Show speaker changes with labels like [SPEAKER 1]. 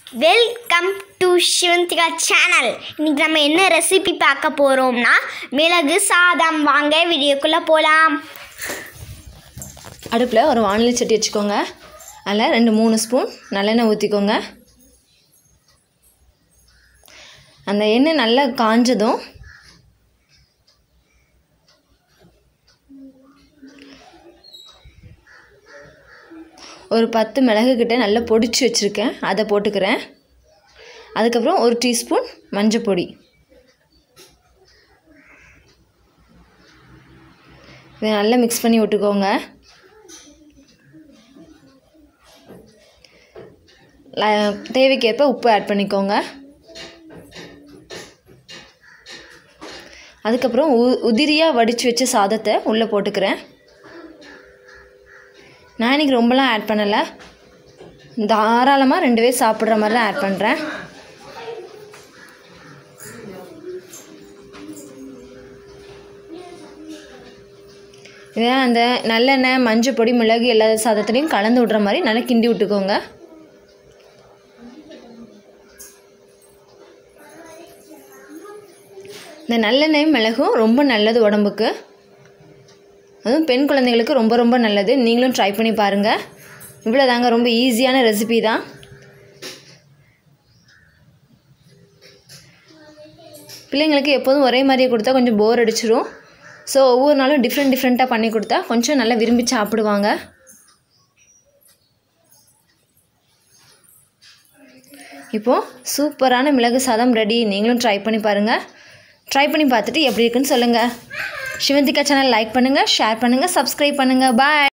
[SPEAKER 1] welcome to Sivanthika channel இன்னைக்கு நம்ம என்ன ரெசிபி பார்க்க போகிறோம்னா மிளகு சாதம் வாங்க வீடியோக்குள்ளே போகலாம்
[SPEAKER 2] அடுப்பில் ஒரு வானிலை சட்டி வச்சுக்கோங்க அதில் ரெண்டு மூணு ஸ்பூன் நல்லெண்ணெய் ஊற்றிக்கோங்க அந்த எண்ணெய் நல்லா காஞ்சதும் ஒரு பத்து மிளகு கிட்ட நல்லா பொடிச்சு வச்சுருக்கேன் அதை போட்டுக்கிறேன் அதுக்கப்புறம் ஒரு டீஸ்பூன் மஞ்சள் பொடி இதை நல்லா மிக்ஸ் பண்ணி விட்டுக்கோங்க ல- தேவைக்கேற்ப உப்பு ஆட் பண்ணிக்கோங்க அதுக்கப்புறம் உ உதிரியாக வடித்து வச்ச சாதத்தை உள்ளே போட்டுக்கிறேன் நான் இன்றைக்கி ரொம்பலாம் ஆட் பண்ணலை தாராளமாக ரெண்டு பேர் சாப்பிட்ற மாதிரி தான் ஆட் பண்ணுறேன் இதை அந்த நல்லெண்ணெய் மஞ்சள் பொடி மிளகு எல்லா சாதத்துலேயும் கலந்து விட்ற மாதிரி நல்லா கிண்டி விட்டுக்கோங்க இந்த நல்லெண்ணெயும் மிளகும் ரொம்ப நல்லது உடம்புக்கு அதுவும் பெண் குழந்தைகளுக்கு ரொம்ப ரொம்ப நல்லது நீங்களும் ட்ரை பண்ணி பாருங்கள் இவ்வளோ தாங்க ரொம்ப ஈஸியான ரெசிபி தான் பிள்ளைங்களுக்கு எப்போதும் ஒரே மாதிரியே கொடுத்தா கொஞ்சம் போர் அடிச்சிரும் ஸோ ஒவ்வொரு நாளும் டிஃப்ரெண்ட் டிஃப்ரெண்ட்டாக பண்ணி கொடுத்தா கொஞ்சம் நல்லா விரும்பி சாப்பிடுவாங்க இப்போது சூப்பரான மிளகு சாதம் ரெடி நீங்களும் ட்ரை பண்ணி பாருங்கள் ட்ரை பண்ணி பார்த்துட்டு எப்படி இருக்குன்னு சொல்லுங்கள் சிவந்திகா சேனல் லைக் பண்ணுங்கள் ஷேர் பண்ணுங்கள் சப்ஸ்கிரைப் பண்ணுங்கள் பாய்